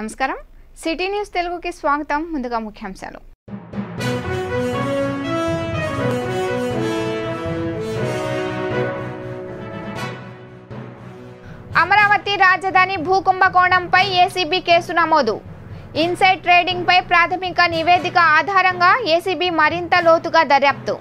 నమస్కారం city news తెలుగుకి స్వాగతం ముందుగా ముఖ్యాంశాలు అమరావతి రాజధాని భూకుంభకోణంపై ఏసీబీ కేసు నమోదు ఇన్సైడ్ ట్రేడింగ్పై ప్రాథమిక నివేదిక ఆధారంగా ఏసీబీ మరింత లోతుగా దర్యాప్తు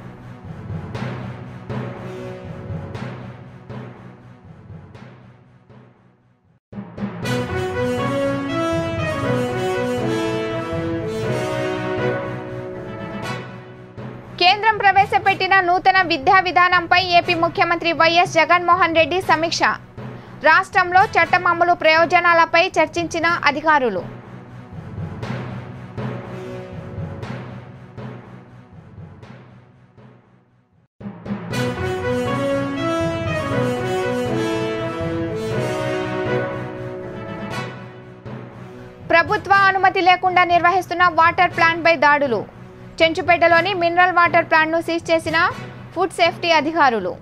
కేంద్రం ప్రవేశపెట్టిన నూతన విద్యా విధానంపై ఏపీ ముఖ్యమంత్రి వైఎస్ జగన్మోహన్ రెడ్డి సమీక్ష రాష్ట్రంలో చట్టం అమలు ప్రయోజనాలపై చర్చించిన అధికారులు ప్రభుత్వ అనుమతి లేకుండా నిర్వహిస్తున్న వాటర్ ప్లాంట్పై దాడులు చెంచుపేటలోని మినరల్ వాటర్ ప్లాంట్ను సీజ్ చేసిన ఫుడ్ సేఫ్టీ అధికారులు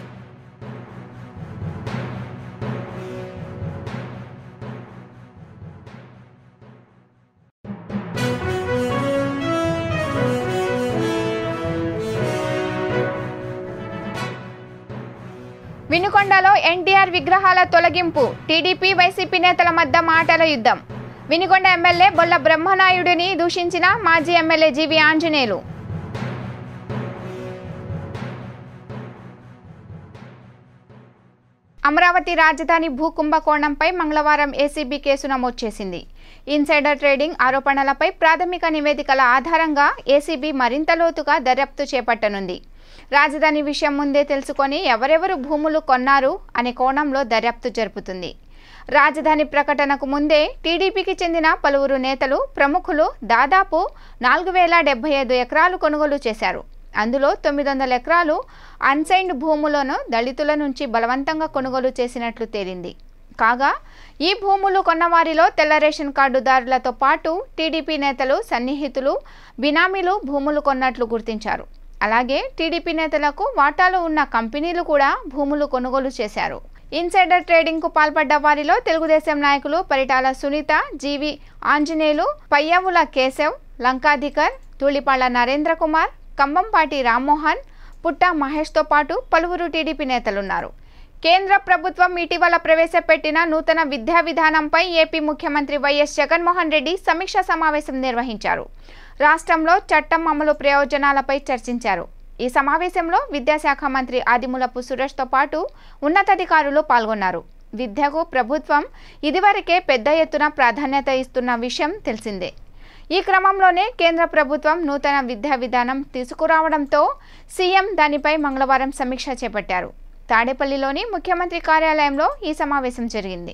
వినుకొండలో ఎన్టీఆర్ విగ్రహాల తొలగింపు టీడీపీ వైసీపీ నేతల మధ్య మాటల యుద్ధం వినుకొండ ఎమ్మెల్యే బొల్ల బ్రహ్మనాయుడిని దూషించిన మాజీ ఎమ్మెల్యే జీవి ఆంజనేయులు అమరావతి రాజధాని భూ కుంభకోణంపై మంగళవారం ఏసీబీ కేసు నమోదు చేసింది ఇన్సైడర్ ట్రేడింగ్ ఆరోపణలపై ప్రాథమిక నివేదికల ఆధారంగా ఏసీబీ మరింత లోతుగా దర్యాప్తు చేపట్టనుంది రాజధాని విషయం ముందే తెలుసుకొని ఎవరెవరు భూములు కొన్నారు అనే కోణంలో దర్యాప్తు జరుపుతుంది రాజధాని ప్రకటనకు ముందే టీడీపీకి చెందిన పలువురు నేతలు ప్రముఖులు దాదాపు నాలుగు వేల డెబ్బై ఐదు ఎకరాలు కొనుగోలు చేశారు అందులో తొమ్మిది వందల ఎకరాలు అన్సైన్డ్ భూములను దళితుల నుంచి బలవంతంగా కొనుగోలు చేసినట్లు తేలింది కాగా ఈ భూములు కొన్నవారిలో తెల్ల రేషన్ కార్డుదారులతో పాటు టీడీపీ నేతలు సన్నిహితులు బినామీలు భూములు కొన్నట్లు గుర్తించారు అలాగే టీడీపీ నేతలకు వాటాలు ఉన్న కంపెనీలు కూడా భూములు కొనుగోలు చేశారు ఇన్సైడర్ ట్రేడింగ్ కు పాల్పడ్డ వారిలో తెలుగుదేశం నాయకులు పరిటాల సునీత జీవి ఆంజనేయులు పయ్యవుల కేశవ్ లంకాధికర్ ధూళిపాళ్ల నరేంద్ర కుమార్ కంబంపాటి రామ్మోహన్ పుట్ట మహేష్తో పాటు పలువురు టీడీపీ నేతలున్నారు కేంద్ర ప్రభుత్వం ఇటీవల ప్రవేశపెట్టిన నూతన విద్యా విధానంపై ఏపీ ముఖ్యమంత్రి వైఎస్ జగన్మోహన్ రెడ్డి సమీక్షా సమావేశం నిర్వహించారు రాష్ట్రంలో చట్టం అమలు ప్రయోజనాలపై చర్చించారు ఈ సమావేశంలో విద్యాశాఖ మంత్రి ఆదిమూలపు సురేష్తో పాటు ఉన్నతాధికారులు పాల్గొన్నారు విద్యకు ప్రభుత్వం ఇదివరకే పెద్ద ఎత్తున ప్రాధాన్యత ఇస్తున్న విషయం తెలిసిందే ఈ క్రమంలోనే కేంద్ర ప్రభుత్వం నూతన విద్యా విధానం తీసుకురావడంతో సీఎం దానిపై మంగళవారం సమీక్ష చేపట్టారు తాడేపల్లిలోని ముఖ్యమంత్రి కార్యాలయంలో ఈ సమావేశం జరిగింది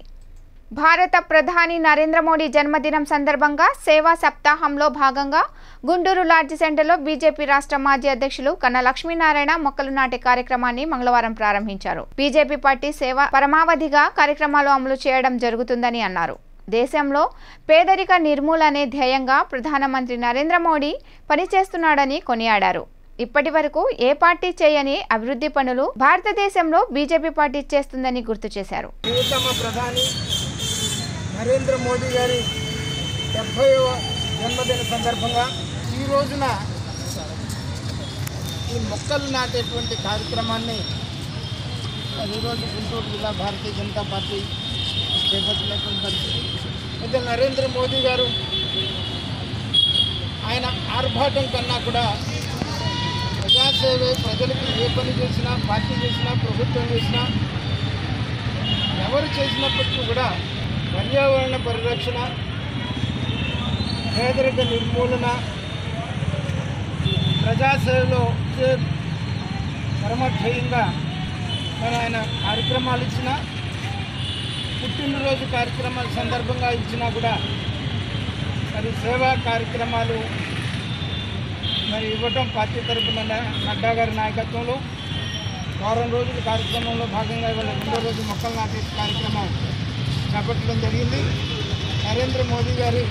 భారత ప్రధాని నరేంద్ర మోడీ జన్మదినం సందర్భంగా సేవా సప్తాహంలో భాగంగా గుంటూరు లాడ్జి సెంటర్లో బీజేపీ రాష్ట్ర మాజీ అధ్యక్షులు కన్న లక్ష్మీనారాయణ మొక్కలు నాటే కార్యక్రమాన్ని మంగళవారం ప్రారంభించారు బీజేపీ పార్టీ సేవ పరమావధిగా కార్యక్రమాలు అమలు చేయడం జరుగుతుందని అన్నారు దేశంలో పేదరిక నిర్మూలనే ధ్యేయంగా ప్రధానమంత్రి నరేంద్ర మోడీ పనిచేస్తున్నాడని కొనియాడారు ఇప్పటి వరకు ఏ పార్టీ చేయని అభివృద్ధి పనులు భారతదేశంలో బీజేపీ పార్టీ చేస్తుందని గుర్తు చేశారు ప్రియతమ ప్రధాని నరేంద్ర మోదీ గారి డెబ్భైవ జన్మదిన సందర్భంగా ఈ రోజున ఈ మొక్కలు నాటేటువంటి కార్యక్రమాన్ని మరి ఈరోజు గుంటూరు జిల్లా భారతీయ జనతా పార్టీ చేపట్టినటువంటి పరిస్థితి అయితే నరేంద్ర మోదీ గారు ఆయన ఆర్భాటం కన్నా కూడా ప్రజాసేవే ప్రజలకు ఏ పని చేసినా పార్టీ చేసినా ప్రభుత్వం చేసినా ఎవరు చేసినప్పటికీ కూడా పర్యావరణ పరిరక్షణ పేదరిక నిర్మూలన ప్రజాసేవలో ఇదే పరమధ్యేయంగా మరి ఆయన కార్యక్రమాలు ఇచ్చిన పుట్టినరోజు కార్యక్రమాల సందర్భంగా ఇచ్చినా కూడా మరి సేవా కార్యక్రమాలు మరి ఇవ్వటం పార్టీ తరపున నడ్డా గారి నాయకత్వంలో వారం రోజుల కార్యక్రమంలో భాగంగా ఇవాళ రెండో రోజు మొక్కలు నాటే కార్యక్రమం చేపట్టడం జరిగింది నరేంద్ర మోదీ గారి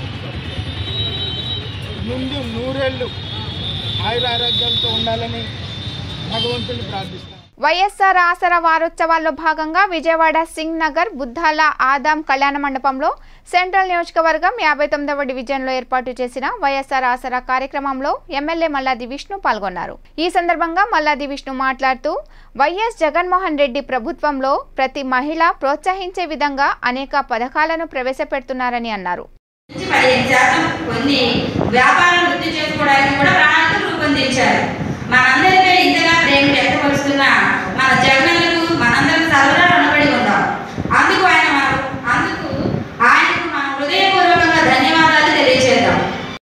ముందు నూరేళ్ళు ఆయుర ఆరోగ్యాలతో ఉండాలని భగవంతుని ప్రార్థిస్తాను వైఎస్ఆర్ ఆసరా వారోత్సవాల్లో భాగంగా విజయవాడ సింగ్ నగర్ బుద్ధాల ఆదాం కళ్యాణ మండపంలో సెంట్రల్ నియోజకవర్గం యాభై తొమ్మిదవ డివిజన్లో ఏర్పాటు చేసిన వైఎస్ఆర్ ఆసరా కార్యక్రమంలో ఎమ్మెల్యే మల్లాది విష్ణు పాల్గొన్నారు ఈ సందర్భంగా మల్లాది విష్ణు మాట్లాడుతూ వైఎస్ జగన్మోహన్ రెడ్డి ప్రభుత్వంలో ప్రతి మహిళ ప్రోత్సహించే విధంగా అనేక పథకాలను ప్రవేశపెడుతున్నారని అన్నారు నుంచి పదిహేను శాతం కొన్ని వ్యాపారం వృద్ధి చేసుకోవడానికి కూడా ప్రణాళిక రూపొందించారు మనందరిపై ఇంతగా ప్రేమ వ్యక్తపరుస్తున్న మన జగనన్నకు మనందరం సర్వదా రుణపడి ఉందాం అందుకు ఆయన మన- అందుకు ఆయనకు మన హృదయపూర్వకంగా ధన్యవాదాలు తెలియజేద్దాం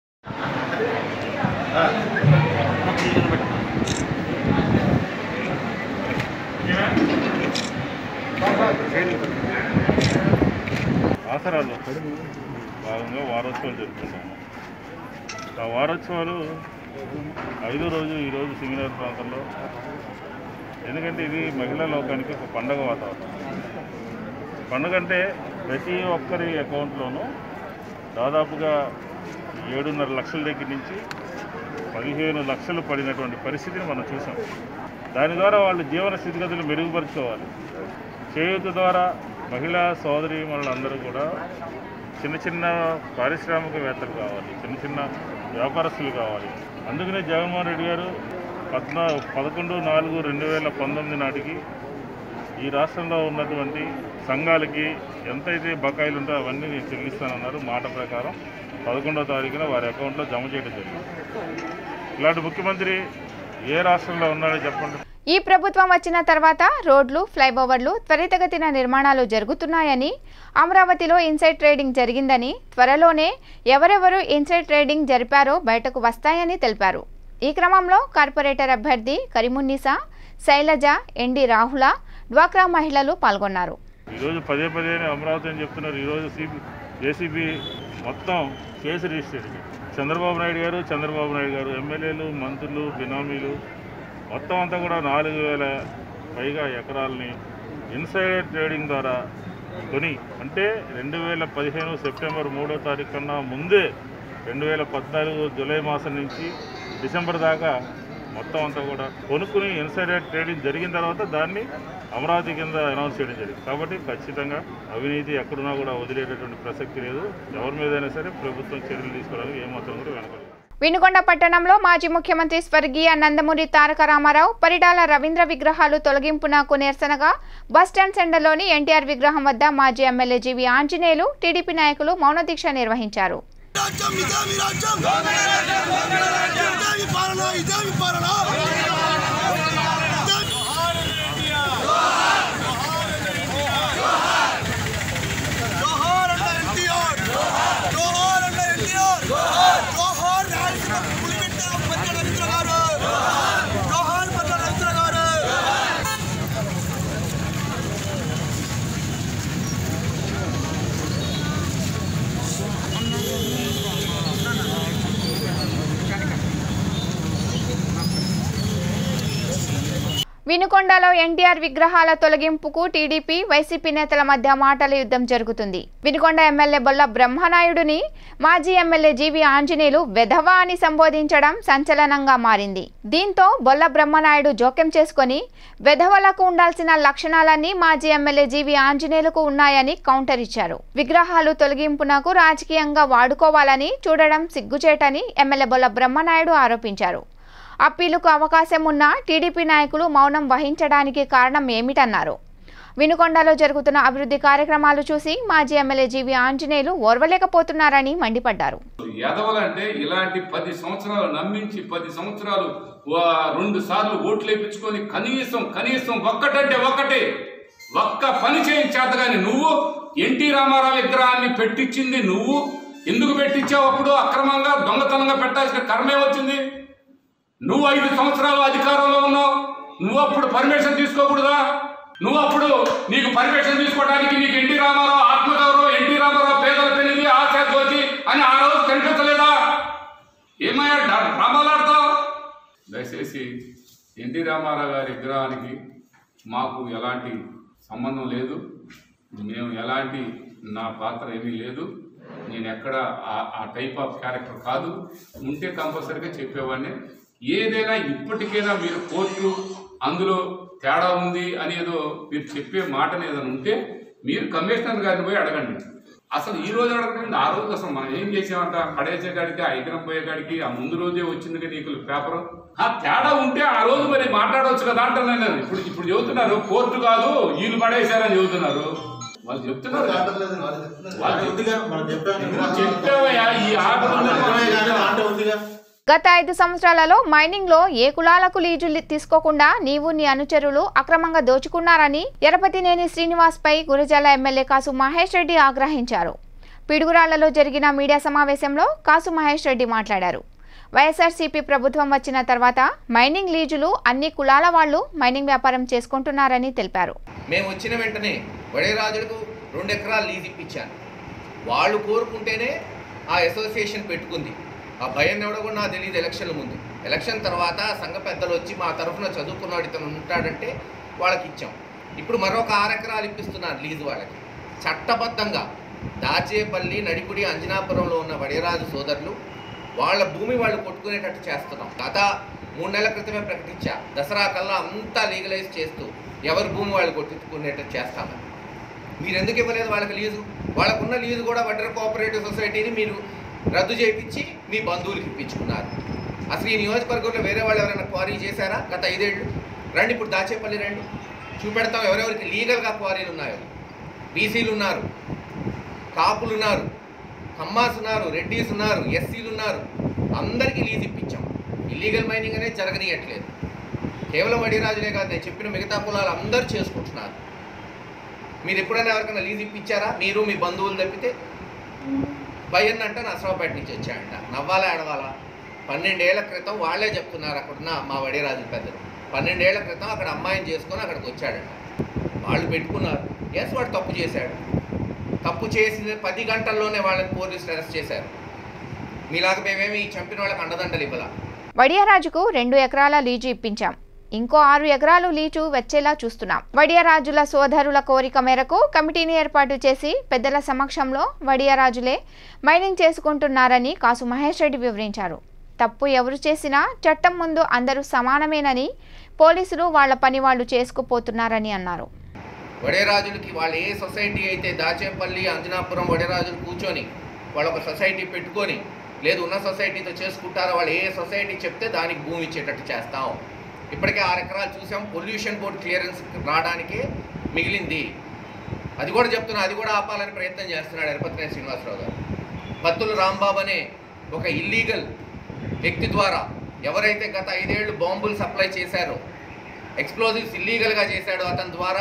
ఆసరాలు భాగంగా వారోత్సవాలు జరుపుకుంటాము ఆ వారోత్సవాలు ఐదో రోజు ఈరోజు సింగనగర్ ప్రాంతంలో ఎందుకంటే ఇది మహిళా లోకానికి ఒక పండగ వాతావరణం పండుగ అంటే ప్రతి ఒక్కరి అకౌంట్లోనూ దాదాపుగా ఏడున్నర లక్షల దగ్గర నుంచి పదిహేను లక్షలు పడినటువంటి పరిస్థితిని మనం చూసాం దాని ద్వారా వాళ్ళ జీవన స్థితిగతులు మెరుగుపరుచుకోవాలి చేయూత ద్వారా మహిళా సోదరి అందరూ కూడా చిన్న చిన్న పారిశ్రామికవేత్తలు కావాలి చిన్న చిన్న వ్యాపారస్తులు కావాలి అందుకనే జగన్మోహన్ రెడ్డి గారు పద్నా పదకొండు నాలుగు రెండు వేల పంతొమ్మిది నాటికి ఈ రాష్ట్రంలో ఉన్నటువంటి సంఘాలకి ఎంతైతే బకాయిలు ఉందో అవన్నీ నేను చెల్లిస్తానన్నారు మాట ప్రకారం పదకొండవ తారీఖున వారి అకౌంట్లో జమ చేయడం జరిగింది ఇలాంటి ముఖ్యమంత్రి ఏ రాష్ట్రంలో ఉన్నాడో చెప్పండి ఈ ప్రభుత్వం వచ్చిన తర్వాత రోడ్లు ఫ్లైఓవర్లు త్వరితగతిన నిర్మాణాలు జరుగుతున్నాయని అమరావతిలో ఇన్సైడ్ ట్రేడింగ్ జరిగిందని త్వరలోనే ఎవరెవరు ఇన్సైడ్ ట్రేడింగ్ జరిపారో బయటకు వస్తాయని తెలిపారు ఈ క్రమంలో కార్పొరేటర్ అభ్యర్థి కరిమున్నీసా శైలజ ఎన్డి రాహుల డ్వాక్రా మహిళలు పాల్గొన్నారు ఈరోజు పదే పదే అమరావతి అని చెప్తున్నారు ఈరోజు సిబి జేసీబీ మొత్తం కేసు రిజిస్టర్ చేసింది. చంద్రబాబు నాయుడు గారు చంద్రబాబు నాయుడు గారు ఎమ్మెల్యేలు మంత్రులు బినామీలు మొత్తం అంతా కూడా నాలుగు వేల పైగా ఎకరాలని ఇన్సైడర్ ట్రేడింగ్ ద్వారా కొని అంటే రెండు వేల పదిహేను సెప్టెంబర్ మూడో తారీఖు కన్నా ముందే రెండు వేల పద్నాలుగు జూలై మాసం నుంచి డిసెంబర్ దాకా మొత్తం అంతా కూడా కొనుక్కుని ఇన్సైడర్ ట్రేడింగ్ జరిగిన తర్వాత దాన్ని అమరావతి కింద అనౌన్స్ చేయడం జరిగింది కాబట్టి ఖచ్చితంగా అవినీతి ఎక్కడున్నా కూడా వదిలేటటువంటి ప్రసక్తి లేదు ఎవరి మీదైనా సరే ప్రభుత్వం చర్యలు తీసుకోవడానికి ఏమాత్రం కూడా వెనకలేదు వినుకొండ పట్టణంలో మాజీ ముఖ్యమంత్రి స్వర్గీయ నందమూరి తారక రామారావు పరిటాల రవీంద్ర విగ్రహాలు తొలగింపునకు నిరసనగా బస్టాండ్ సెంటర్లోని ఎన్టీఆర్ విగ్రహం వద్ద మాజీ ఎమ్మెల్యే జీవి ఆంజనేయులు టీడీపీ నాయకులు మౌన దీక్ష నిర్వహించారు రాజ్యం ఇదేమి రాజ్యం ఇదేమి పాలన ఇదేమి పాలన జోహార్ అన్న ఎన్టీఆర్ జోహార్ అన్న ఎన్టీఆర్ జోహార్ రాయలసీమ పులిబిడ్డ పట్ల రవీంద్ర గారు జోహార్ పట్ల రవీంద్ర గారు వినుకొండలో ఎన్టీఆర్ విగ్రహాల తొలగింపుకు టీడీపీ వైసీపీ నేతల మధ్య మాటల యుద్ధం జరుగుతుంది వినుకొండ ఎమ్మెల్యే బొల్ల బ్రహ్మనాయుడుని మాజీ ఎమ్మెల్యే జీవి ఆంజనేయులు వెధవా అని సంబోధించడం సంచలనంగా మారింది దీంతో బొల్ల బ్రహ్మనాయుడు జోక్యం చేసుకొని వెధవలకు ఉండాల్సిన లక్షణాలన్నీ మాజీ ఎమ్మెల్యే జీవి ఆంజనేయులకు ఉన్నాయని కౌంటర్ ఇచ్చారు విగ్రహాలు తొలగింపునకు రాజకీయంగా వాడుకోవాలని చూడడం సిగ్గుచేటని ఎమ్మెల్యే బొల్ల బ్రహ్మనాయుడు ఆరోపించారు అప్పీలుకు అవకాశం ఉన్న టీడీపీ నాయకులు మౌనం వహించడానికి కారణం ఏమిటన్నారు వినుకొండలో జరుగుతున్న అభివృద్ధి కార్యక్రమాలు చూసి మాజీ ఎమ్మెల్యే జీవి ఆంజనేయులు ఓర్వలేకపోతున్నారని మండిపడ్డారు ఎదవలంటే ఇలాంటి పది సంవత్సరాలు నమ్మించి పది సంవత్సరాలు వా- రెండు సార్లు ఓట్లు వేయించుకొని కనీసం కనీసం ఒక్కటంటే ఒక్కటే ఒక్క పని చేయని చేత కానీ నువ్వు ఎన్టీ రామారావు విగ్రహాన్ని పెట్టించింది నువ్వు ఎందుకు పెట్టించావు అప్పుడు అక్రమంగా దొంగతనంగా పెట్టాల్సిన కర్మే వచ్చింది నువ్వు ఐదు సంవత్సరాలు అధికారంలో ఉన్నావు నువ్వు అప్పుడు పర్మిషన్ తీసుకోకూడదా నువ్వు అప్పుడు నీకు పర్మిషన్ తీసుకోవడానికి నీకు ఎన్టీ రామారావు ఆత్మగౌరవం ఎన్టీ రామారావు పేదల పెళ్లిది ఆశా జ్యోతి అని ఆ రోజు కనిపించలేదా ఏమయ్యా డా- డ్రామాలు ఆడతావు దయచేసి ఎన్టీ రామారావు గారి విగ్రహానికి మాకు ఎలాంటి సంబంధం లేదు మేము ఎలాంటి నా పాత్ర ఏమీ లేదు నేను ఎక్కడ ఆ- ఆ టైప్ ఆఫ్ క్యారెక్టర్ కాదు ఉంటే కంపల్సరీగా చెప్పేవాడిని ఏదైనా ఇప్పటికైనా మీరు కోర్టు అందులో తేడా ఉంది అని ఏదో మీరు చెప్పే మాట ఏదైనా ఉంటే మీరు కమిషనర్ గారిని పోయి అడగండి అసలు ఈ రోజు అడగండి ఆ రోజు అసలు మనం ఏం చేసామంట పడేసే కాడికి ఆ ఎకరం పోయే కాడికి ఆ ముందు రోజే వచ్చింది కదా నీకు పేపర్ ఆ తేడా ఉంటే ఆ రోజు మరి మాట్లాడవచ్చు కదా అంటున్నాను నేను ఇప్పుడు ఇప్పుడు చెబుతున్నారు కోర్టు కాదు వీళ్ళు పడేశారని చెబుతున్నారు వాళ్ళు చెప్తున్నారు వాళ్ళు నువ్వు చెప్పావయ్యా ఈ ఆర్డర్ ఉందని గత ఐదు సంవత్సరాలలో మైనింగ్లో ఏ కులాలకు లీజులు తీసుకోకుండా నీవు నీ అనుచరులు అక్రమంగా దోచుకున్నారని ఎరపతినేని శ్రీనివాస్పై గురజాల ఎమ్మెల్యే కాసు మహేష్ రెడ్డి ఆగ్రహించారు పిడుగురాళ్లలో జరిగిన మీడియా సమావేశంలో కాసు మహేష్ రెడ్డి మాట్లాడారు వైఎస్ఆర్సీపీ ప్రభుత్వం వచ్చిన తర్వాత మైనింగ్ లీజులు అన్ని కులాల వాళ్ళు మైనింగ్ వ్యాపారం చేసుకుంటున్నారని తెలిపారు మేము వచ్చిన వెంటనే వడేరాజులకు రెండు ఎకరాలు లీజ్ ఇప్పించాను వాళ్ళు కోరుకుంటేనే ఆ అసోసియేషన్ పెట్టుకుంది ఆ భయం ఎవడో కూడా నాకు తెలియదు ఎలక్షన్ల ముందు ఎలక్షన్ తర్వాత సంఘ పెద్దలు వచ్చి మా తరఫున చదువుకున్నాడు ఇతను ఉంటాడంటే వాళ్ళకి ఇచ్చాం ఇప్పుడు మరొక ఆరు ఎకరాలు ఇప్పిస్తున్నారు లీజు వాళ్ళకి చట్టబద్ధంగా దాచేపల్లి నడికుడి అంజనాపురంలో ఉన్న వడిరాజు సోదరులు వాళ్ళ భూమి వాళ్ళు కొట్టుకునేటట్టు చేస్తున్నాం గత మూడు నెలల క్రితమే ప్రకటించా దసరా కల్లా అంతా లీగలైజ్ చేస్తూ ఎవరి భూమి వాళ్ళు కొట్టుకునేటట్టు చేస్తామని మీరు ఎందుకు ఇవ్వలేదు వాళ్ళకి లీజు వాళ్ళకున్న లీజు కూడా వడ్డర్ కోఆపరేటివ్ సొసైటీని మీరు రద్దు చేయించి మీ బంధువులకు ఇప్పించుకున్నారు అసలు ఈ నియోజకవర్గంలో వేరే వాళ్ళు ఎవరైనా క్వారీ చేశారా గత ఐదేళ్ళు రండి ఇప్పుడు దాచేపల్లి రండి చూపెడతాం ఎవరెవరికి లీగల్గా క్వారీలు ఉన్నాయో బీసీలు ఉన్నారు కాపులు ఉన్నారు కమ్మాస్ ఉన్నారు రెడ్డీస్ ఉన్నారు ఎస్సీలు ఉన్నారు అందరికీ లీజ్ ఇప్పించాం ఇల్లీగల్ మైనింగ్ అనేది జరగనీయట్లేదు కేవలం వడిరాజులే కాదు నేను చెప్పిన మిగతా కులాలు అందరూ చేసుకుంటున్నారు మీరు ఎప్పుడైనా ఎవరికైనా లీజ్ ఇప్పించారా మీరు మీ బంధువులు తప్పితే భయన్ అంటే నసరావుపేట నుంచి వచ్చాయంట నవ్వాలా ఏడవాలా పన్నెండేళ్ల క్రితం వాళ్ళే చెప్తున్నారు అక్కడున్న మా వడిరాజు పెద్దలు పన్నెండేళ్ల క్రితం అక్కడ అమ్మాయిని చేసుకొని అక్కడికి వచ్చాడంట వాళ్ళు పెట్టుకున్నారు ఎస్ వాడు తప్పు చేశాడు తప్పు చేసిన పది గంటల్లోనే వాళ్ళని పోలీసులు అరెస్ట్ చేశారు మీలాగా మేమేమి ఈ చంపిన వాళ్ళకి అండదండలు ఇవ్వాలా వడియరాజుకు రెండు ఎకరాల లీజు ఇప్పించాం ఇంకో ఆరు ఎకరాలు లీజు వచ్చేలా చూస్తున్నాం వడియరాజుల సోదరుల కోరిక మేరకు కమిటీని ఏర్పాటు చేసి పెద్దల సమక్షంలో వడియరాజులే మైనింగ్ చేసుకుంటున్నారని కాసు మహేష్ రెడ్డి వివరించారు తప్పు ఎవరు చేసినా చట్టం ముందు అందరూ సమానమేనని పోలీసులు వాళ్ళ పని వాళ్ళు చేసుకుపోతున్నారని అన్నారు వడేరాజులకి వాళ్ళు ఏ సొసైటీ అయితే దాచేపల్లి అంజనాపురం వడేరాజులు కూర్చొని వాళ్ళు ఒక సొసైటీ పెట్టుకొని లేదు ఉన్న సొసైటీతో చేసుకుంటారో వాళ్ళు ఏ సొసైటీ చెప్తే దానికి భూమి ఇచ్చేటట్టు చేస్తాం ఇప్పటికే ఆరు ఎకరాలు చూసాం పొల్యూషన్ బోర్డ్ క్లియరెన్స్ రావడానికి మిగిలింది అది కూడా చెప్తున్నా అది కూడా ఆపాలని ప్రయత్నం చేస్తున్నాడు ఎరపతినే శ్రీనివాసరావు గారు పత్తులు రాంబాబు అనే ఒక ఇల్లీగల్ వ్యక్తి ద్వారా ఎవరైతే గత ఐదేళ్లు బాంబులు సప్లై చేశారో ఎక్స్ప్లోజివ్స్ ఇల్లీగల్గా చేశాడో అతని ద్వారా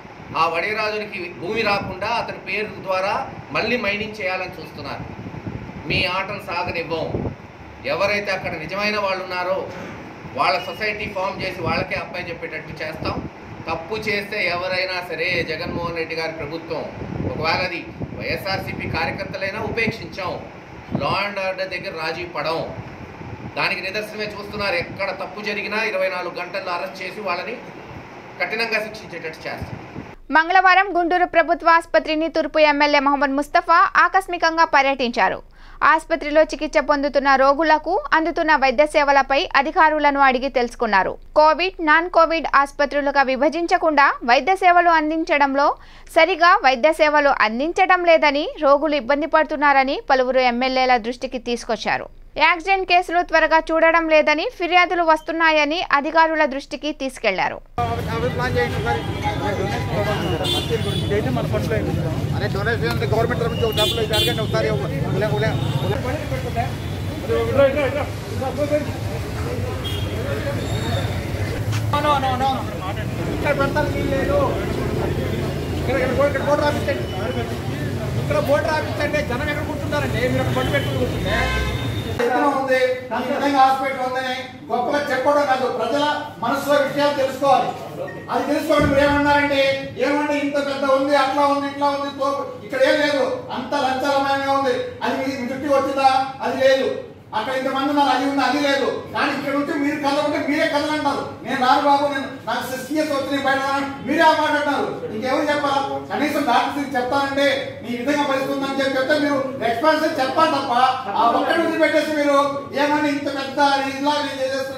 ఆ వడిరాజునికి భూమి రాకుండా అతని పేరు ద్వారా మళ్ళీ మైనింగ్ చేయాలని చూస్తున్నారు మీ ఆటలు సాగనివ్వం ఎవరైతే అక్కడ నిజమైన వాళ్ళు ఉన్నారో వాళ్ళ సొసైటీ ఫామ్ చేసి వాళ్ళకే అబ్బాయి చెప్పేటట్టు చేస్తాం తప్పు చేస్తే ఎవరైనా సరే జగన్మోహన్ రెడ్డి గారి ప్రభుత్వం ఒకవేళ అది వైఎస్ఆర్సీపీ కార్యకర్తలైనా ఉపేక్షించాం లా అండ్ ఆర్డర్ దగ్గర రాజీ పడం దానికి నిదర్శనమే చూస్తున్నారు ఎక్కడ తప్పు జరిగినా ఇరవై నాలుగు గంటల్లో అరెస్ట్ చేసి వాళ్ళని కఠినంగా శిక్షించేటట్టు చేస్తాం మంగళవారం గుంటూరు ప్రభుత్వ ఆసుపత్రిని తూర్పు ఎమ్మెల్యే మహమ్మద్ ముస్తఫా ఆకస్మికంగా పర్యటించారు ఆసుపత్రిలో చికిత్స పొందుతున్న రోగులకు అందుతున్న వైద్య సేవలపై అధికారులను అడిగి తెలుసుకున్నారు కోవిడ్ నాన్ కోవిడ్ ఆసుపత్రులుగా విభజించకుండా వైద్య సేవలు అందించడంలో సరిగా వైద్య సేవలు అందించడం లేదని రోగులు ఇబ్బంది పడుతున్నారని పలువురు ఎమ్మెల్యేల దృష్టికి తీసుకొచ్చారు యాక్సిడెంట్ కేసులు త్వరగా చూడడం లేదని ఫిర్యాదులు వస్తున్నాయని అధికారుల దృష్టికి తీసుకెళ్లారు అవి ప్లాన్ చేయండి ఒకసారి అనే డొనేషన్ అంటే గవర్నమెంట్ తరఫు నుంచి ఒక డబ్బులు అయితే అడగండి ఒకసారి ఉలే ఉలే ఇక్కడ పెడతాను వీలు లేదు ఇక్కడ ఇక్కడ బోర్డు- ఇక్కడ బోర్డు రాపించండి ఇక్కడ బోర్డు రాపించండి జనం ఎక్కడ కూర్చుంటారండి మీరు అక్కడ బండి పెట్టుకుని కూర్చుంటే ఎత్తున ఉంది ఈ విధంగా హాస్పిటల్ ఉందని గొప్పగా చెప్పడం కాదు ప్రజల మనసులో విషయాలు తెలుసుకోవాలి అది తెలుసుకోవడం మీరు ఏమన్నారండి ఏమండి ఇంత పెద్ద ఉంది అట్లా ఉంది ఇట్లా ఉంది తో- ఇక్కడ ఏం లేదు అంత లంచాలమయంగా ఉంది అది మీ మీ చుట్టూ వచ్చిందా అది లేదు అక్కడ ఇంతమంది ఉన్నారు అది ఉంది అది లేదు కానీ ఇక్కడ ఉంటే మీరు కదలంటే మీరే కదలంటారు నేను రాను బాబు నేను నాకు సిస్టీఎస్ వచ్చి నేను బయట రాను. మీరే ఆ మాట అంటారు ఇంకెవరు చెప్పాలా కనీసం డాక్టర్ చెప్తానంటే ఈ విధంగా పరిస్థితుందని చెప్పి చెప్తే మీరు రెస్పాన్స్ చెప్పాలి తప్ప ఆ ఒక్కటి వదిలిపెట్టేసి మీరు ఏమని ఇంత పెద్ద ఇలా నేను చేసేస్తున్నా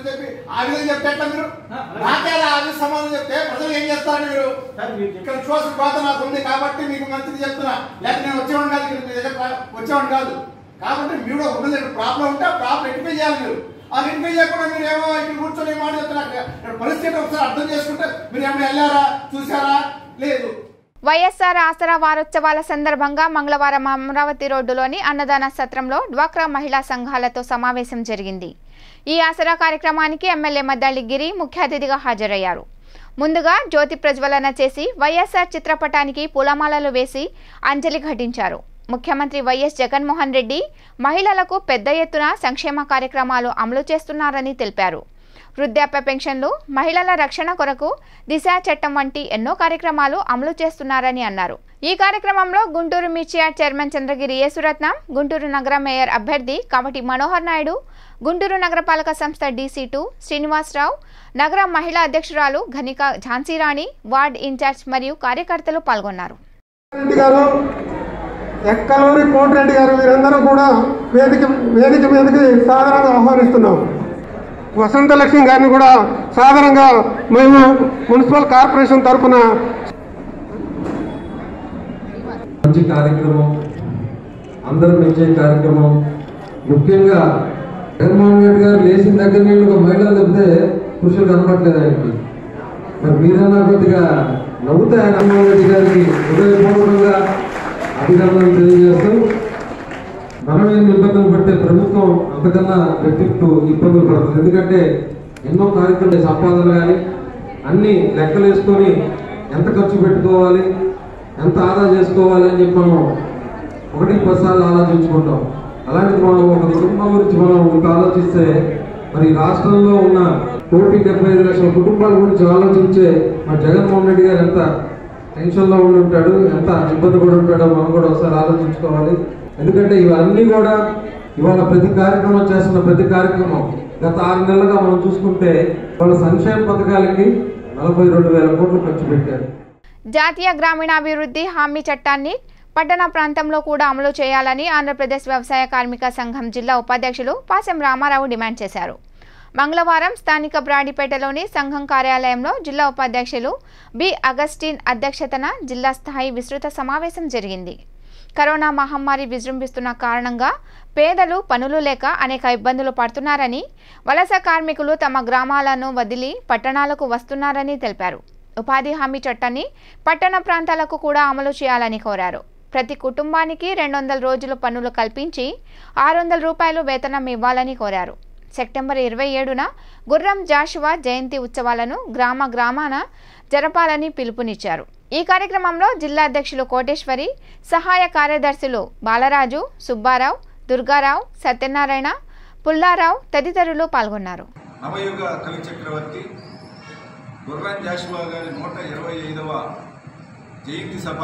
అని చెప్పి ఆ విధంగా చెప్తే ఎట్లా మీరు నాకే ఆ విధంగా సమాధానం చెప్తే ప్రజలు ఏం చేస్తారు మీరు ఇక్కడ విశ్వాసం బాధ నాకు ఉంది కాబట్టి మీకు మంచిది చెప్తున్నా లేకపోతే నేను వచ్చేవాడు కాదు ఇక్కడ మీ దగ్గర రా- వచ్చేవాడు కాదు కాబట్టి మీరు కూడా ఉన్నది ప్రాబ్లం ఉంటే ఆ ప్రాబ్లం రెక్టిఫై చేయాలి మీరు ఆ రెక్టిఫై చేయకుండా మీరు ఏమో ఇక్కడ కూర్చొని ఏం మాట చెప్తున్నారు ఇక్కడ పరిస్థితి ఒకసారి అర్థం చేసుకుంటే మీరు ఏమైనా వెళ్ళారా చూసారా లేదు వైఎస్ఆర్ ఆసరా వారోత్సవాల సందర్భంగా మంగళవారం అమరావతి రోడ్డులోని అన్నదాన సత్రంలో డ్వాక్రా మహిళా సంఘాలతో సమావేశం జరిగింది ఈ ఆసరా కార్యక్రమానికి ఎమ్మెల్యే మద్దాళి గిరి ముఖ్య అతిథిగా హాజరయ్యారు ముందుగా జ్యోతి ప్రజ్వలన చేసి వైఎస్ఆర్ చిత్రపటానికి పూలమాలలు వేసి అంజలి ఘటించారు ముఖ్యమంత్రి వైఎస్ జగన్మోహన్ రెడ్డి మహిళలకు పెద్ద ఎత్తున సంక్షేమ కార్యక్రమాలు అమలు చేస్తున్నారని తెలిపారు వృద్ధాప్య పెన్షన్లు మహిళల రక్షణ కొరకు దిశ చట్టం వంటి ఎన్నో కార్యక్రమాలు అమలు చేస్తున్నారని అన్నారు ఈ కార్యక్రమంలో గుంటూరు మిర్చియార్డ్ చైర్మన్ చంద్రగిరి యేసురత్నం గుంటూరు నగర మేయర్ అభ్యర్థి కవటి మనోహర్ నాయుడు గుంటూరు నగరపాలక సంస్థ డీసీ టూ శ్రీనివాసరావు నగర మహిళా అధ్యక్షురాలు ఘనిక ఝాన్సీరాణి వార్డ్ ఇన్ఛార్జ్ మరియు కార్యకర్తలు పాల్గొన్నారు రెడ్డి గారు ఎక్కలూరి కోటిరెడ్డి గారు వీరందరూ కూడా వేదిక వేదిక మీదకి సాధారణంగా ఆహ్వానిస్తున్నాం వసంత లక్ష్మి గారిని కూడా సాధారణంగా మేము మున్సిపల్ కార్పొరేషన్ తరఫున మంచి కార్యక్రమం అందరూ మెచ్చే కార్యక్రమం ముఖ్యంగా జగన్మోహన్ రెడ్డి గారు లేచిన దగ్గర నుండి ఒక మహిళలు చెప్తే పురుషులు కనపట్లేదు ఆయనకి మరి మీరన్నా కొద్దిగా నవ్వుతే ఆయన జగన్మోహన్ రెడ్డి గారికి హృదయపూర్వకంగా అభినందనలు తెలియజేస్తూ మనం ఏం ఇబ్బందులు పడితే ప్రభుత్వం అంతకన్నా రెట్టింపు ఇబ్బందులు పడుతుంది ఎందుకంటే ఎన్నో కార్యక్రమాలు సంపాదన కానీ అన్ని లెక్కలు వేసుకొని ఎంత ఖర్చు పెట్టుకోవాలి ఎంత ఆదా చేసుకోవాలి అని చెప్పి మనం ఒకటి పదిసార్లు ఆలోచించుకుంటాం అలాంటిది మనం ఒక కుటుంబం గురించి మనం ఇంత ఆలోచిస్తే మరి రాష్ట్రంలో ఉన్న కోటి డెబ్బై ఐదు లక్షల కుటుంబాల గురించి ఆలోచించే మా జగన్మోహన్ రెడ్డి గారు ఎంత టెన్షన్లో ఉండి ఉంటాడు ఎంత ఇబ్బంది పడి ఉంటాడో మనం కూడా ఒకసారి ఆలోచించుకోవాలి ఎందుకంటే ఇవన్నీ కూడా ఇవాళ ప్రతి కార్యక్రమం చేస్తున్న ప్రతి కార్యక్రమం గత ఆరు నెలలుగా మనం చూసుకుంటే వాళ్ళ సంక్షేమ పథకాలకి నలభై రెండు వేల కోట్లు ఖర్చు పెట్టారు జాతీయ గ్రామీణాభివృద్ధి హామీ చట్టాన్ని పట్టణ ప్రాంతంలో కూడా అమలు చేయాలని ఆంధ్రప్రదేశ్ వ్యవసాయ కార్మిక సంఘం జిల్లా ఉపాధ్యక్షులు పాసెం రామారావు డిమాండ్ చేశారు మంగళవారం స్థానిక బ్రాడిపేటలోని సంఘం కార్యాలయంలో జిల్లా ఉపాధ్యక్షులు బి అగస్టిన్ అధ్యక్షతన జిల్లా స్థాయి విస్తృత సమావేశం జరిగింది కరోనా మహమ్మారి విజృంభిస్తున్న కారణంగా పేదలు పనులు లేక అనేక ఇబ్బందులు పడుతున్నారని వలస కార్మికులు తమ గ్రామాలను వదిలి పట్టణాలకు వస్తున్నారని తెలిపారు ఉపాధి హామీ చట్టాన్ని పట్టణ ప్రాంతాలకు కూడా అమలు చేయాలని కోరారు ప్రతి కుటుంబానికి రెండు వందల రోజులు పనులు కల్పించి ఆరు వందల రూపాయలు వేతనం ఇవ్వాలని కోరారు సెప్టెంబర్ ఇరవై ఏడున గుర్రం జాషువా జయంతి ఉత్సవాలను గ్రామ గ్రామాన జరపాలని పిలుపునిచ్చారు ఈ కార్యక్రమంలో జిల్లా అధ్యక్షులు కోటేశ్వరి సహాయ కార్యదర్శులు బాలరాజు సుబ్బారావు దుర్గారావు సత్యనారాయణ పుల్లారావు తదితరులు పాల్గొన్నారు నవయుగ కవి చక్రవర్తి గుర్రం జాషువా గారి నూట ఇరవై ఐదవ జయంతి సభ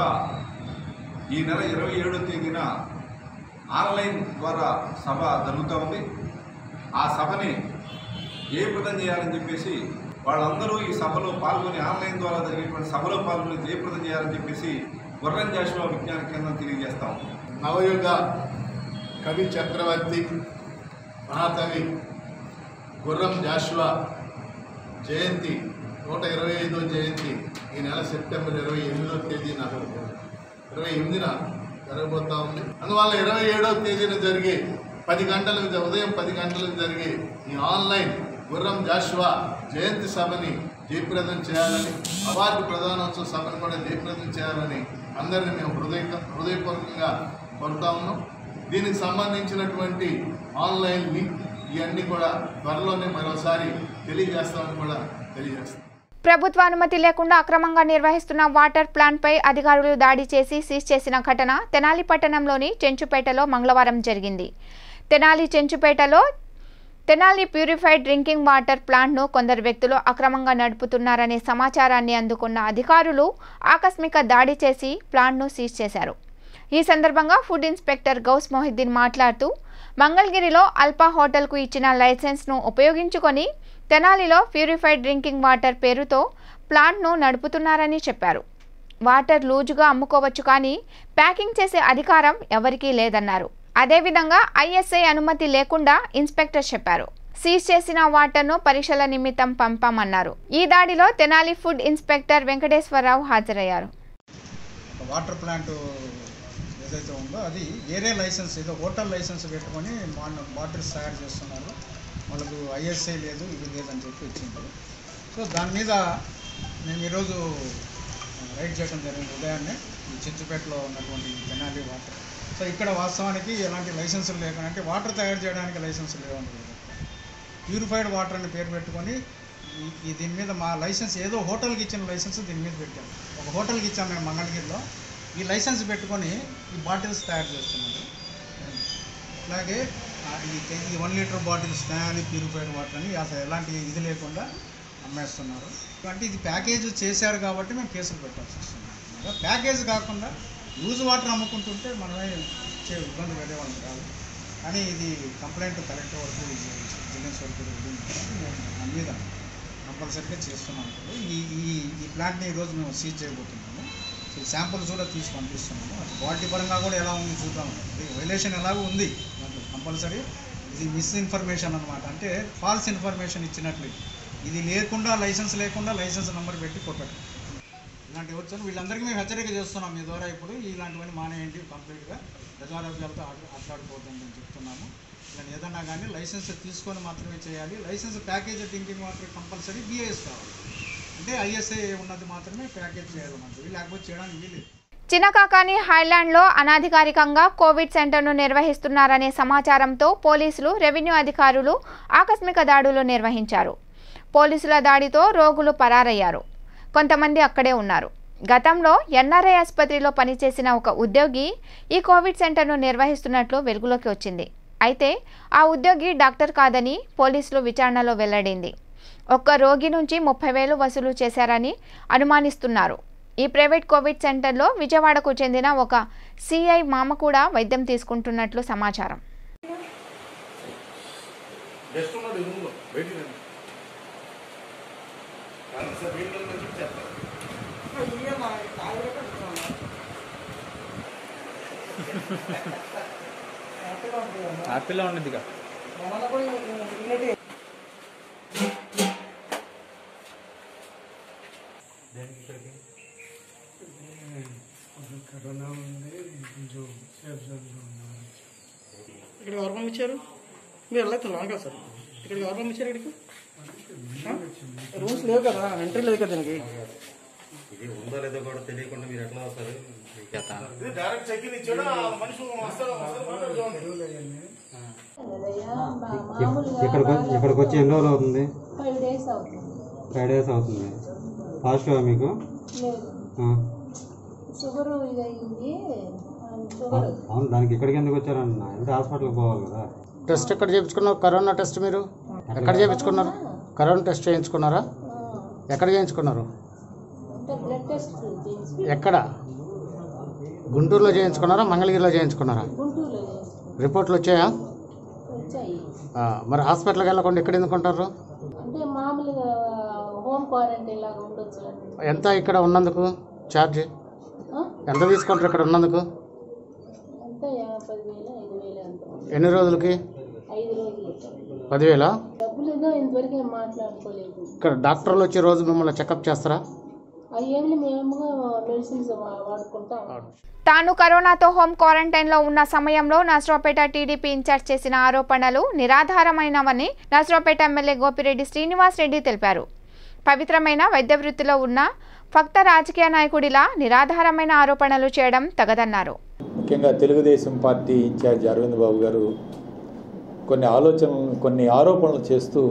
ఈ నెల ఇరవై ఏడో తేదీన ఆన్లైన్ ద్వారా సభ జరుగుతూ ఉంది ఆ సభని ఏ విధం చేయాలని చెప్పేసి వాళ్ళందరూ ఈ సభలో పాల్గొని ఆన్లైన్ ద్వారా జరిగేటువంటి సభలో పాల్గొని జయప్రదం చేయాలని చెప్పేసి గుర్రం జాషువా విజ్ఞాన కేంద్రం తెలియజేస్తాం నవయుగ కవి చక్రవర్తి మహాకవి గుర్రం జాషువా జయంతి నూట ఇరవై ఐదో జయంతి ఈ నెల సెప్టెంబర్ ఇరవై ఎనిమిదో తేదీన ఇరవై ఎనిమిదిన జరగబోతా ఉంది అందువల్ల ఇరవై ఏడవ తేదీన జరిగే పది గంటలకు ఉదయం పది గంటలకు జరిగే ఈ ఆన్లైన్ గుర్రం జాషువా జయంతి సభని జయప్రదం చేయాలని అవార్డు ప్రధానోత్సవ సభను కూడా జయప్రదం చేయాలని అందరినీ మేము హృదయ హృదయపూర్వకంగా కోరుతా ఉన్నాం దీనికి సంబంధించినటువంటి ఆన్లైన్ లింక్ ఇవన్నీ కూడా త్వరలోనే మరోసారి తెలియజేస్తామని కూడా తెలియజేస్తాం ప్రభుత్వ అనుమతి లేకుండా అక్రమంగా నిర్వహిస్తున్న వాటర్ ప్లాంట్పై అధికారులు దాడి చేసి సీజ్ చేసిన ఘటన తెనాలి పట్టణంలోని చెంచుపేటలో మంగళవారం జరిగింది తెనాలి చెంచుపేటలో తెనాలి ప్యూరిఫైడ్ డ్రింకింగ్ వాటర్ ప్లాంట్ను కొందరు వ్యక్తులు అక్రమంగా నడుపుతున్నారనే సమాచారాన్ని అందుకున్న అధికారులు ఆకస్మిక దాడి చేసి ప్లాంట్ను సీజ్ చేశారు ఈ సందర్భంగా ఫుడ్ ఇన్స్పెక్టర్ గౌస్ మొహిద్దీన్ మాట్లాడుతూ మంగళగిరిలో అల్పా హోటల్కు ఇచ్చిన లైసెన్స్ను ఉపయోగించుకొని తెనాలిలో ప్యూరిఫైడ్ డ్రింకింగ్ వాటర్ పేరుతో ప్లాంట్ను నడుపుతున్నారని చెప్పారు వాటర్ లూజుగా అమ్ముకోవచ్చు కానీ ప్యాకింగ్ చేసే అధికారం ఎవరికీ లేదన్నారు అదేవిధంగా ఐఎస్ఐ అనుమతి లేకుండా ఇన్స్పెక్టర్ చెప్పారు సీజ్ చేసిన వాటర్ను పరీక్షల నిమిత్తం పంపామన్నారు ఈ దాడిలో తెనాలి ఫుడ్ ఇన్స్పెక్టర్ వెంకటేశ్వరరావు హాజరయ్యారు వాటర్ ప్లాంట్ ఏదైతే ఉందో అది వేరే లైసెన్స్ ఏదో హోటల్ లైసెన్స్ పెట్టుకొని మా- బాటిల్స్ తయారు చేస్తున్నారు వాళ్ళకు ఐఎస్ఐ లేదు ఇది లేదని చెప్పి వచ్చింది సో దాని మీద మేము ఈరోజు రైడ్ చేయడం జరిగింది ఉదయాన్నే ఈ చిచ్చుపేటలో ఉన్నటువంటి ఈ తెనాలి వాటర్ సో ఇక్కడ వాస్తవానికి ఎలాంటి లైసెన్సులు లేకుండా అంటే వాటర్ తయారు చేయడానికి లైసెన్సులు లేవండి ప్యూరిఫైడ్ వాటర్ అని పేరు పెట్టుకొని ఈ- ఈ దీని మీద మా లైసెన్స్ ఏదో హోటల్కి ఇచ్చిన లైసెన్స్ దీని మీద పెట్టాము ఒక హోటల్కి ఇచ్చాం మేము మంగళగిరిలో ఈ లైసెన్స్ పెట్టుకొని ఈ బాటిల్స్ తయారు చేస్తున్నారు అలాగే ఆ, ఈ తే- ఈ వన్ లీటర్ బాటిల్స్ తయారీ ప్యూరిఫైడ్ వాటర్ అని అసలు ఎలాంటి ఇది లేకుండా అమ్మేస్తున్నారు అంటే ఇది ప్యాకేజ్ చేశారు కాబట్టి మేము కేసులు పెట్టాల్సి వస్తుంది ఇంకా ప్యాకేజ్ కాకుండా లూజ్ వాటర్ అమ్ముకుంటుంటే మనమే చే ఇబ్బంది పడేవాళ్ళం కాదు కానీ ఇది కంప్లైంట్ కలెక్టర్ వరకు జిల్లాస్ వరకు వెళ్ళింది కాబట్టి మేము దాని మీద కంపల్సరీగా చేస్తున్నాం ఇప్పుడు ఈ ఈ ఈ ప్లాంట్ని ఈరోజు మేము సీజ్ చేయబోతున్నాము ఈ శాంపుల్స్ కూడా తీసి పంపిస్తున్నాము అది క్వాలిటీ పరంగా కూడా ఎలా ఉంది చూద్దాం ఇది వైలేషన్ ఎలాగో ఉంది దాంట్లో కంపల్సరీ ఇది మిస్ ఇన్ఫర్మేషన్ అనమాట అంటే ఫాల్స్ ఇన్ఫర్మేషన్ ఇచ్చినట్లు ఇది. ఇది లేకుండా లైసెన్స్ లేకుండా లైసెన్స్ నెంబర్ పెట్టి కొట్టడం ఇలాంటి వచ్చాను వీళ్ళందరికీ మేము హెచ్చరిక చేస్తున్నాం మీ ద్వారా ఇప్పుడు ఇలాంటివన్నీ మానేయండి కంప్లీట్గా ప్రజారోగ్యాలతో ఆట- ఆటలాడుకోవద్దని నేను చెప్తున్నాము ఇలా ఏదన్నా కానీ లైసెన్స్ తీసుకొని మాత్రమే చేయాలి లైసెన్స్ ప్యాకేజ్ థింకింగ్ మాత్రమే కంపల్సరీ బిఐఎస్ కావాలి అంటే ఐఎస్ఐ ఉన్నది మాత్రమే ప్యాకేజ్ చేయాలి మనకి లేకపోతే చేయడానికి వీలేదు చినకాకాని హైలాండ్లో అనధికారికంగా కోవిడ్ సెంటర్ను నిర్వహిస్తున్నారనే సమాచారంతో పోలీసులు రెవెన్యూ అధికారులు ఆకస్మిక దాడులు నిర్వహించారు పోలీసుల దాడితో రోగులు పరారయ్యారు కొంతమంది అక్కడే ఉన్నారు గతంలో ఎన్ఆర్ఐ ఆసుపత్రిలో పనిచేసిన ఒక ఉద్యోగి ఈ కోవిడ్ సెంటర్ను నిర్వహిస్తున్నట్లు వెలుగులోకి వచ్చింది అయితే ఆ ఉద్యోగి డాక్టర్ కాదని పోలీసులు విచారణలో వెల్లడింది ఒక్క రోగి నుంచి ముప్పై వేలు వసూలు చేశారని అనుమానిస్తున్నారు ఈ ప్రైవేట్ కోవిడ్ సెంటర్లో విజయవాడకు చెందిన ఒక సిఐ మామ కూడా వైద్యం తీసుకుంటున్నట్లు సమాచారం గెస్ట్ ఉన్నాడు ఈ రూమ్లో బయటికి రండి కానీ సార్ వీళ్ళని మంచి చెప్తారు ఆపిల్ల ఉండదుగా కరోనా ఉంది కొంచెం సేఫ్ జోన్లో ఉన్నారు ఇక్కడ ఎవరు పంపించారు మీరు వెళ్ళొచ్చు కదా సార్ ఇక్కడికి ఎవరు పంపించారు ఇక్కడికి రూమ్స్ లేవు కదా ఎంట్రీ లేదు కదా దీనికి ఇది ఉందో లేదో కూడా తెలియకుండా మీరు ఎట్లా వస్తారు ఇది డైరెక్ట్ చెక్ ఇన్ ఇచ్చాడు ఆ మనిషి వస్తారు వస్తారు మాట్లాడుతూ ఇక్కడికి వచ్చి- ఇక్కడికి వచ్చి ఎన్ని రోజులు అవుతుంది ఫైవ్ డేస్ అవుతుంది ఫైవ్ డేస్ అవుతుంది పాజిటివా మీకు లేదు ఆ. షుగర్ ఇది అయింది షుగర్ అవును దానికి ఇక్కడికి ఎందుకు వచ్చారన్న అంటే హాస్పిటల్కి పోవాలి కదా టెస్ట్ ఎక్కడ చేయించుకున్నారు కరోనా టెస్ట్ మీరు ఎక్కడ చేయించుకున్నారు కరోనా టెస్ట్ చేయించుకున్నారా ఎక్కడ చేయించుకున్నారు అంటే బ్లడ్ టెస్ట్ చేయించి ఎక్కడ గుంటూరులో చేయించుకున్నారా మంగళగిరిలో చేయించుకున్నారా గుంటూరులో చేయించి రిపోర్ట్లు వచ్చాయా వచ్చాయి ఆ, మరి హాస్పిటల్కి వెళ్ళకుండా ఇక్కడ ఎందుకు ఉంటారు అంటే మామూలుగా హోమ్ క్వారంటైన్ లాగా ఉండొచ్చు ఎంత ఇక్కడ ఉన్నందుకు ఛార్జ్ ఆ? ఎంత తీసుకుంటారు ఇక్కడ ఉన్నందుకు ఎంత పదివేలు ఐదు వేలు అంత ఎన్ని రోజులకి ఐదు రోజులు పదివేల డబ్బులు ఏదో ఇంతవరకు ఏం మాట్లాడుకోలేదు ఇక్కడ డాక్టర్లు వచ్చి రోజు మిమ్మల్ని చెకప్ చేస్తారా అవి ఏమి మేము మెడిసిన్స్ వాడుకుంటాం తాను కరోనాతో హోమ్ క్వారంటైన్లో ఉన్న సమయంలో నర్సరావుపేట టీడీపీ ఇన్ఛార్జ్ చేసిన ఆరోపణలు నిరాధారమైనవని నర్సరావుపేట ఎమ్మెల్యే గోపిరెడ్డి శ్రీనివాస్ రెడ్డి తెలిపారు పవిత్రమైన వైద్య వృత్తిలో ఉన్న ఫక్త రాజకీయ నాయకుడిలా నిరాధారమైన ఆరోపణలు చేయడం తగదన్నారు ముఖ్యంగా తెలుగుదేశం పార్టీ ఇన్ఛార్జ్ అరవింద్ బాబు గారు కొన్ని ఆలోచనలు కొన్ని ఆరోపణలు చేస్తూ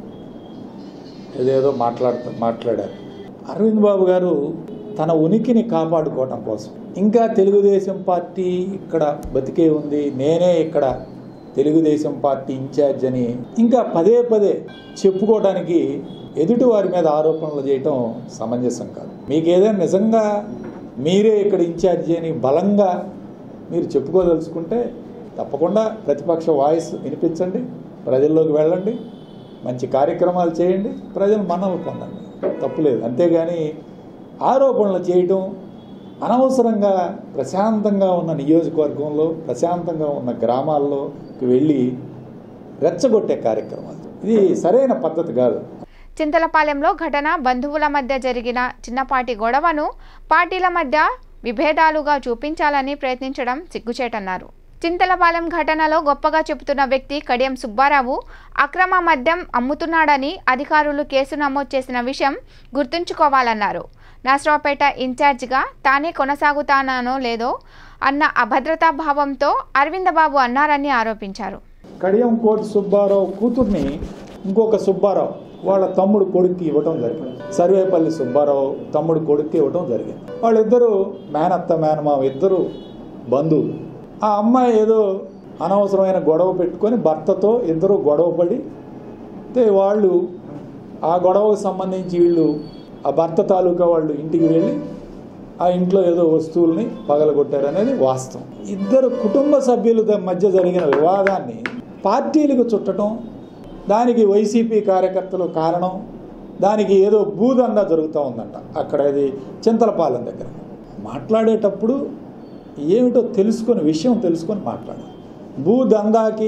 ఏదేదో మాట్లాడుతూ మాట్లాడారు అరవింద్ బాబు గారు తన ఉనికిని కాపాడుకోవటం కోసం ఇంకా తెలుగుదేశం పార్టీ ఇక్కడ బతికే ఉంది నేనే ఇక్కడ తెలుగుదేశం పార్టీ ఇన్ఛార్జ్ అని ఇంకా పదే పదే చెప్పుకోవడానికి ఎదుటి వారి మీద ఆరోపణలు చేయటం సమంజసం కాదు మీకు ఏదైనా నిజంగా మీరే ఇక్కడ ఇన్ఛార్జి అని బలంగా మీరు చెప్పుకోదలుచుకుంటే తప్పకుండా ప్రతిపక్ష వాయిస్ వినిపించండి ప్రజల్లోకి వెళ్ళండి మంచి కార్యక్రమాలు చేయండి ప్రజలు మనవి పొందండి తప్పులేదు అంతేగాని ఆరోపణలు చేయటం అనవసరంగా ప్రశాంతంగా ఉన్న నియోజకవర్గంలో ప్రశాంతంగా ఉన్న గ్రామాల్లోకి వెళ్ళి రెచ్చగొట్టే కార్యక్రమాలు ఇది సరైన పద్ధతి కాదు చింతలపాలెంలో ఘటన బంధువుల మధ్య జరిగిన చిన్నపాటి గొడవను పార్టీల మధ్య విభేదాలుగా చూపించాలని ప్రయత్నించడం సిగ్గుచేటన్నారు చింతలపాలెం ఘటనలో గొప్పగా చెబుతున్న వ్యక్తి కడియం సుబ్బారావు అక్రమ మద్యం అమ్ముతున్నాడని అధికారులు కేసు నమోదు చేసిన విషయం గుర్తుంచుకోవాలన్నారు నర్సరావుపేట ఇన్ఛార్జిగా తానే కొనసాగుతానో లేదో అన్న అభద్రతా భావంతో అరవిందబాబు అన్నారని ఆరోపించారు కడియం కోటి సుబ్బారావు కూతుర్ని ఇంకొక సుబ్బారావు వాళ్ళ తమ్ముడు కొడుక్కి ఇవ్వటం జరిగింది సర్వేపల్లి సుబ్బారావు తమ్ముడు కొడుక్కి ఇవ్వటం జరిగింది వాళ్ళిద్దరూ మేనత్త మేనమామ ఇద్దరు బంధువులు ఆ అమ్మాయి ఏదో అనవసరమైన గొడవ పెట్టుకొని భర్తతో ఇద్దరు గొడవ పడి అయితే వాళ్ళు ఆ గొడవకు సంబంధించి వీళ్ళు ఆ భర్త తాలూకా వాళ్ళు ఇంటికి వెళ్ళి ఆ ఇంట్లో ఏదో వస్తువుల్ని పగలగొట్టారనేది వాస్తవం ఇద్దరు కుటుంబ సభ్యుల ద- మధ్య జరిగిన వివాదాన్ని పార్టీలకు చుట్టడం దానికి వైసీపీ కార్యకర్తలు కారణం దానికి ఏదో భూదందా జరుగుతూ ఉందంట అక్కడ అది చింతలపాలెం దగ్గర మాట్లాడేటప్పుడు ఏమిటో తెలుసుకొని విషయం తెలుసుకొని మాట్లాడాలి భూదందాకి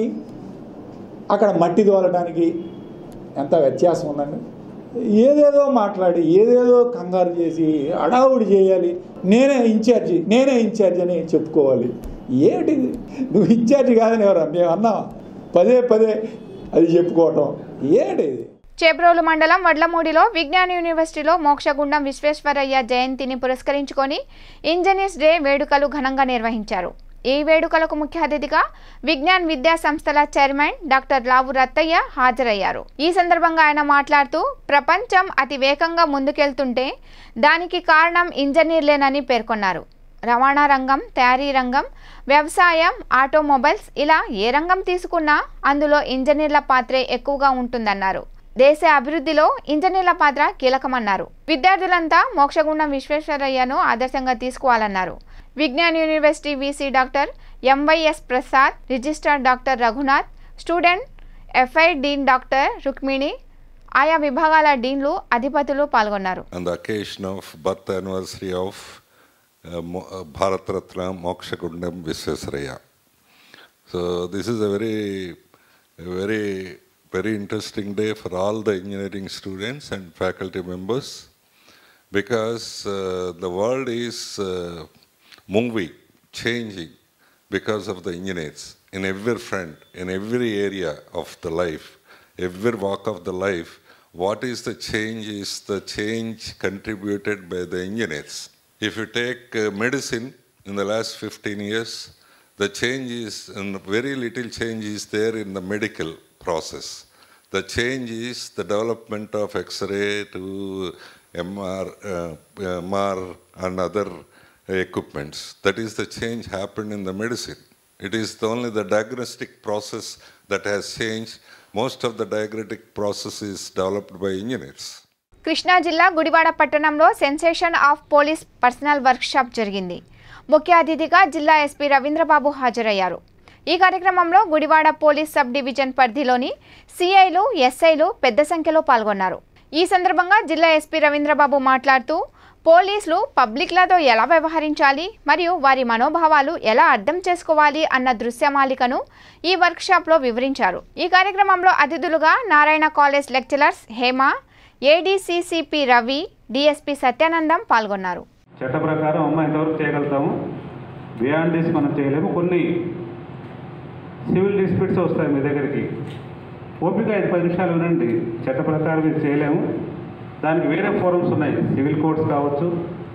అక్కడ మట్టి తోలడానికి ఎంత వ్యత్యాసం ఉందండి ఏదేదో మాట్లాడి ఏదేదో కంగారు చేసి అడావుడి చేయాలి నేనే ఇన్ఛార్జి నేనే ఇన్ఛార్జి అని చెప్పుకోవాలి ఏమిటిది నువ్వు ఇన్ఛార్జి కాదని ఎవరు మేము అన్నాం పదే పదే అది చెప్పుకోవటం ఏమిటిది చేబ్రోలు మండలం వడ్లమూడిలో విజ్ఞాన యూనివర్సిటీలో మోక్షగుండం విశ్వేశ్వరయ్య జయంతిని పురస్కరించుకొని ఇంజనీర్స్ డే వేడుకలు ఘనంగా నిర్వహించారు ఈ వేడుకలకు ముఖ్య అతిథిగా విజ్ఞాన్ విద్యా సంస్థల చైర్మన్ డాక్టర్ లావు రత్తయ్య హాజరయ్యారు ఈ సందర్భంగా ఆయన మాట్లాడుతూ ప్రపంచం అతి వేగంగా ముందుకెళ్తుంటే దానికి కారణం ఇంజనీర్లేనని పేర్కొన్నారు రవాణా రంగం తయారీ రంగం వ్యవసాయం ఆటోమొబైల్స్ ఇలా ఏ రంగం తీసుకున్నా అందులో ఇంజనీర్ల పాత్రే ఎక్కువగా ఉంటుందన్నారు దేశ అభివృద్ధిలో ఇంజనీర్ల పాత్ర కీలకమన్నారు విద్యార్థులంతా మోక్షగుండం విశ్వేశ్వరయ్యను ఆదర్శంగా తీసుకోవాలన్నారు Vignan university VC doctor MYS Prasad registrar doctor Raghunath student ఎఫ్ఐ డీన్ డాక్టర్ రుక్మిణి ఆయా విభాగాల డీన్లు అధిపతులు పాల్గొన్నారు on the occasion of birth anniversary of uh, Mo- uh, Bharat Ratna Mokshagundam Visvesaraya. So this is a very, a very, very interesting day for all the engineering students and faculty members because uh, the world is uh, moving, changing because of the engineers in every front, in every area of the life, every walk of the life. What is the change is the change contributed by the engineers. If you take uh, medicine in the last 15 years, the change is, and very little change is there in the medical process. The change is the development of X-ray to MR, uh, MR and other equipments. That is the change happened in the medicine. It is the only the diagnostic process that has changed. Most of the diagnostic process is developed by engineers. Krishna జిల్లా గుడివాడ పట్టణంలో sensation of police personnel workshop జరిగింది ముఖ్య అతిథిగా జిల్లా SP Ravindra Babu హాజరయ్యారు ఈ కార్యక్రమంలో Gudivada police sub division పరిధిలోని సిఐలు ఎస్ఐలు పెద్ద సంఖ్యలో పాల్గొన్నారు ఈ సందర్భంగా జిల్లా ఎస్పీ రవీంద్రబాబు మాట్లాడుతూ పోలీసులు పబ్లిక్లతో ఎలా వ్యవహరించాలి మరియు వారి మనోభావాలు ఎలా అర్థం చేసుకోవాలి అన్న దృశ్యమాలికను ఈ వర్క్షాప్లో వివరించారు ఈ కార్యక్రమంలో అతిథులుగా Narayana college lecturers Hema ADCCP Ravi DSP Satyanandam పాల్గొన్నారు చట్ట ప్రకారం అమ్మ ఎంతవరకు చేయగలుగుతాము బియాండ్ దిస్ మనం చేయలేము కొన్ని సివిల్ డిస్ప్యూట్స్ వస్తాయి మీ దగ్గరికి ఓపిక ఐదు పది నిమిషాలు వినండి చట్ట ప్రకారం ఇది చేయలేము దానికి వేరే ఫోరమ్స్ ఉన్నాయి సివిల్ కోర్ట్స్ కావచ్చు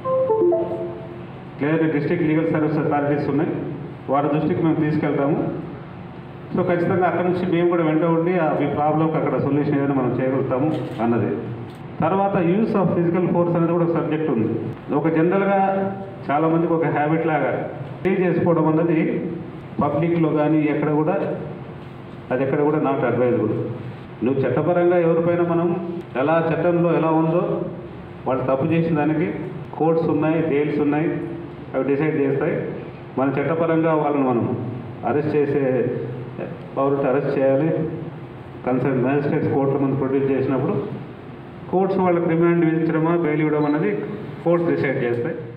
లేదా డిస్ట్రిక్ట్ లీగల్ సర్వీస్ అథారిటీస్ ఉన్నాయి వారి దృష్టికి మేము తీసుకెళ్తాము సో ఖచ్చితంగా అక్కడ నుంచి మేము కూడా వెంట ఉండి ఆ మీ ప్రాబ్లంకి అక్కడ సొల్యూషన్ ఏదైనా మనం చేయగలుగుతాము అన్నది తర్వాత యూస్ ఆఫ్ ఫిజికల్ ఫోర్స్ అనేది కూడా సబ్జెక్ట్ ఉంది ఒక జనరల్గా చాలామందికి ఒక హ్యాబిట్ లాగా ఫ్రీ చేసుకోవడం అన్నది పబ్లిక్లో కానీ ఎక్కడ కూడా అది ఎక్కడ కూడా నాట్ అడ్వైజబుల్ నువ్వు చట్టపరంగా ఎవరిపైన మనం ఎలా చట్టంలో ఎలా ఉందో వాళ్ళు తప్పు చేసిన దానికి కోర్ట్స్ ఉన్నాయి జైల్స్ ఉన్నాయి అవి డిసైడ్ చేస్తాయి మన చట్టపరంగా వాళ్ళని మనం అరెస్ట్ చేసే పౌరులు అరెస్ట్ చేయాలి కన్సర్న్ మ్యాజిస్ట్రేట్స్ కోర్టులో మనం ప్రొడ్యూస్ చేసినప్పుడు కోర్ట్స్ వాళ్ళకి రిమాండ్ విధించడమా బెయిల్ ఇవ్వడం అనేది కోర్ట్స్ డిసైడ్ చేస్తాయి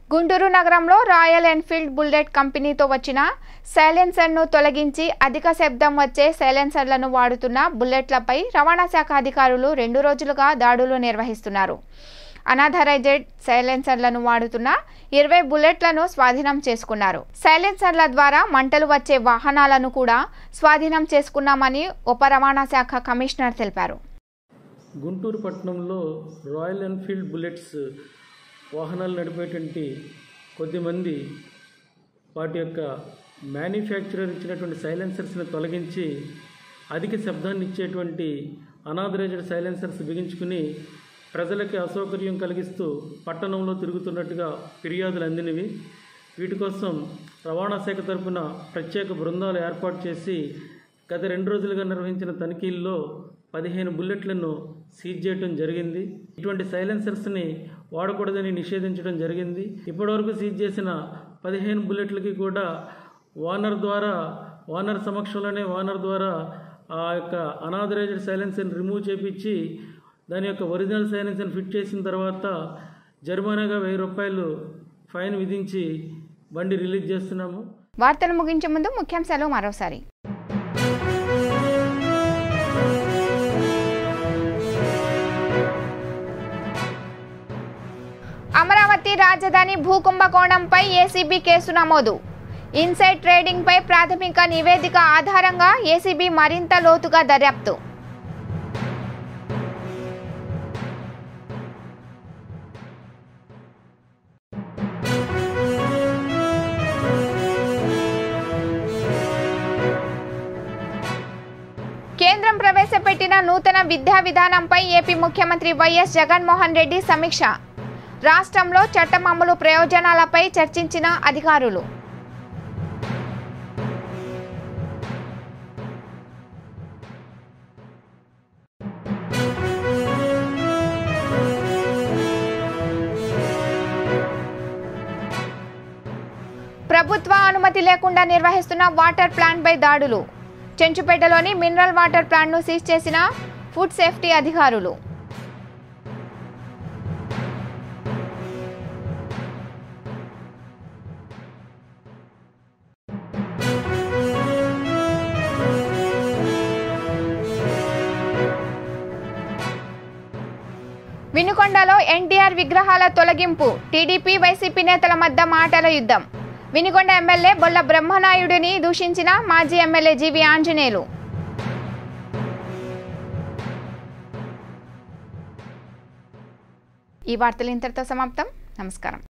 గుంటూరు నగరంలో రాయల్ ఎన్ఫీల్డ్ బుల్లెట్ కంపెనీతో వచ్చిన సైలెన్సర్ను తొలగించి అధిక శబ్దం వచ్చే సైలెన్సర్లను వాడుతున్న బుల్లెట్లపై రవాణా శాఖ అధికారులు రెండు రోజులుగా దాడులు నిర్వహిస్తున్నారు అనాథరైజెడ్ సైలెన్సర్లను వాడుతున్న ఇరవై బుల్లెట్లను స్వాధీనం చేసుకున్నారు సైలెన్సర్ల ద్వారా మంటలు వచ్చే వాహనాలను కూడా స్వాధీనం చేసుకున్నామని ఉప రవాణా శాఖ కమిషనర్ తెలిపారు గుంటూరు పట్టణంలో రాయల్ ఎన్ఫీల్డ్ బుల్లెట్స్ వాహనాలు నడిపేటువంటి కొద్దిమంది వాటి యొక్క మ్యానుఫ్యాక్చరర్ ఇచ్చినటువంటి సైలెన్సర్స్ని తొలగించి అధిక శబ్దాన్ని ఇచ్చేటువంటి అనాథరైజ్డ్ సైలెన్సర్స్ బిగించుకుని ప్రజలకి అసౌకర్యం కలిగిస్తూ పట్టణంలో తిరుగుతున్నట్టుగా ఫిర్యాదులు అందినవి వీటి కోసం రవాణా శాఖ తరపున ప్రత్యేక బృందాలు ఏర్పాటు చేసి గత రెండు రోజులుగా నిర్వహించిన తనిఖీల్లో పదిహేను బుల్లెట్లను సీజ్ చేయడం జరిగింది ఇటువంటి సైలెన్సర్స్ని వాడకూడదని నిషేధించడం జరిగింది ఇప్పటివరకు సీజ్ చేసిన పదిహేను బుల్లెట్లకి కూడా వానర్ ద్వారా వానర్ సమక్షంలోనే వానర్ ద్వారా ఆ యొక్క అనాథరైజ్డ్ సైలెన్సర్ని రిమూవ్ చేపించి దాని యొక్క ఒరిజినల్ సైలెన్సర్ని ఫిట్ చేసిన తర్వాత జరిమానాగా వెయ్యి రూపాయలు ఫైన్ విధించి బండి రిలీజ్ చేస్తున్నాము వార్తలు ముగించే ముందు ముఖ్యాంశాలు మరోసారి అమరావతి రాజధాని భూకుంభకోణంపై ఏసీబీ కేసు నమోదు ఇన్సైడ్ ట్రేడింగ్పై ప్రాథమిక నివేదిక ఆధారంగా ఏసీబీ మరింత లోతుగా దర్యాప్తు కేంద్రం ప్రవేశపెట్టిన నూతన విద్యా విధానంపై ఏపీ ముఖ్యమంత్రి వైఎస్ జగన్మోహన్ రెడ్డి సమీక్ష రాష్ట్రంలో చట్టం అమలు ప్రయోజనాలపై చర్చించిన అధికారులు ప్రభుత్వ అనుమతి లేకుండా నిర్వహిస్తున్న వాటర్ ప్లాంట్పై దాడులు చెంచుపేటలోని మినరల్ వాటర్ ప్లాంట్ను సీజ్ చేసిన ఫుడ్ సేఫ్టీ అధికారులు వినుకొండలో ఎన్టీఆర్ విగ్రహాల తొలగింపు టీడీపీ వైసీపీ నేతల మధ్య మాటల యుద్ధం వినుకొండ ఎమ్మెల్యే బొల్ల బ్రహ్మనాయుడిని దూషించిన మాజీ ఎమ్మెల్యే జీవి ఆంజనేయులు ఈ వార్తలు ఇంతటితో సమాప్తం నమస్కారం